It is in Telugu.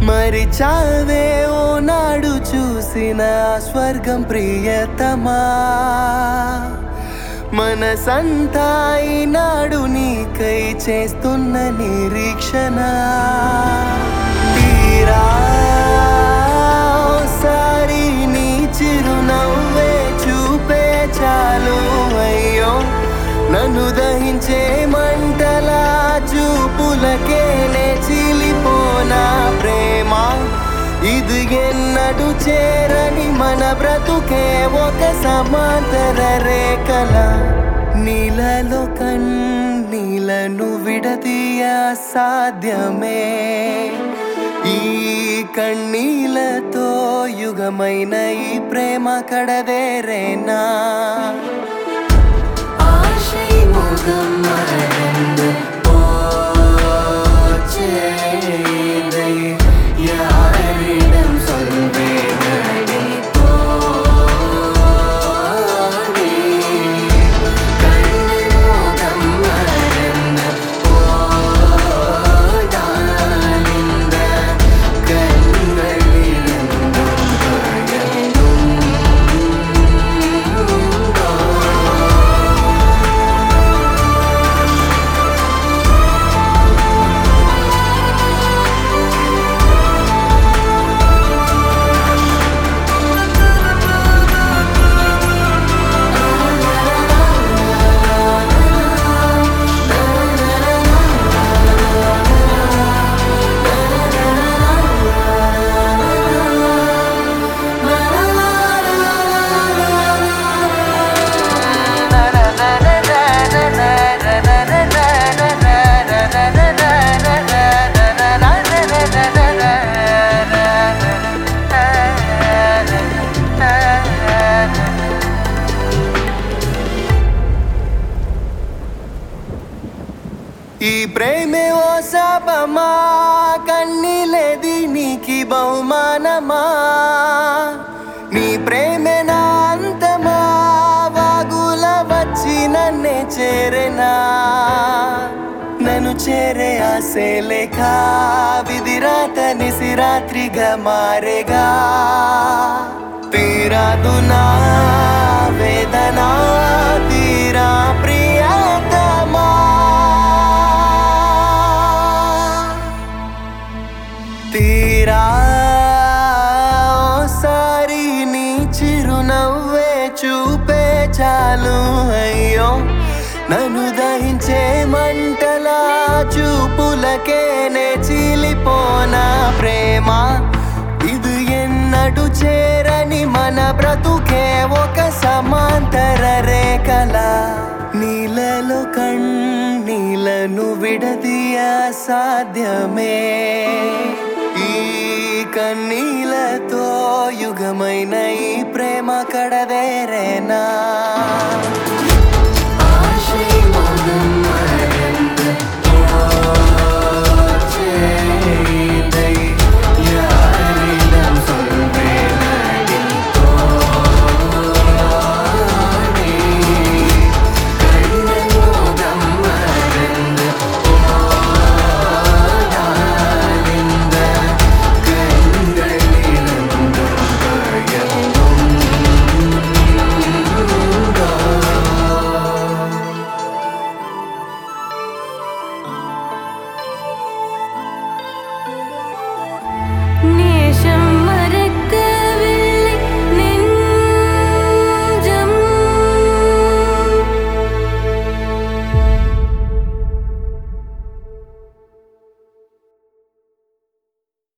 మరి చావే ఓ నాడు చూసిన స్వర్గం ప్రియతమా మనసంతా ఈనాడు నీకై చేస్తున్న నిరీక్షణ తీరా సారి నీ చిరునవ్వే చూపే చాలు అయ్యో నన్ను దహించే మంటలా చూపులకే చిలిపోనా ప్రేమ ఇది ఎన్నడు చేరని మన బ్రతుకే ఒక సమాంతర రేఖల నీలలో కన్నీలను విడదీయ సాధ్యమే ఈ కన్నీలతో యుగమైన ఈ ప్రేమ కడదేరేనా ஆசை முகம் மறந்து போச்சேதை யாரிடம் சொல்வேனடி போனே கண்ணன் முகம் மறந்து போனால் இந்த கண்களிலிருந்தும் பயனும் ఈ ప్రేమే ఓ శాపమా కన్నీలేది నీకి బహుమానమా నీ ప్రేమే నా అంతమా వాగుల వచ్చి నన్నే చేరెనా నన్ను చేరే ఆసే లేఖ విధిరాత నిసిరాత్రిగా మారేగా తీరాదు నా వేదన తీరా ప్రియతమా తీరా సారి నీ చిరునవ్వే చూపే చాలు అయ్యో నన్ను దహించే మంటలా చూపులకే నే చీలిపోనా ప్రేమ ఇది ఎన్నడు చేరని మన బ్రతుకే ఒక సమాంతర రేఖల నీలలో కన్నీలను విడదీయ సాధ్యమే ఈ కన్నీలతో యుగమైన ఈ ప్రేమ కడదేరేనా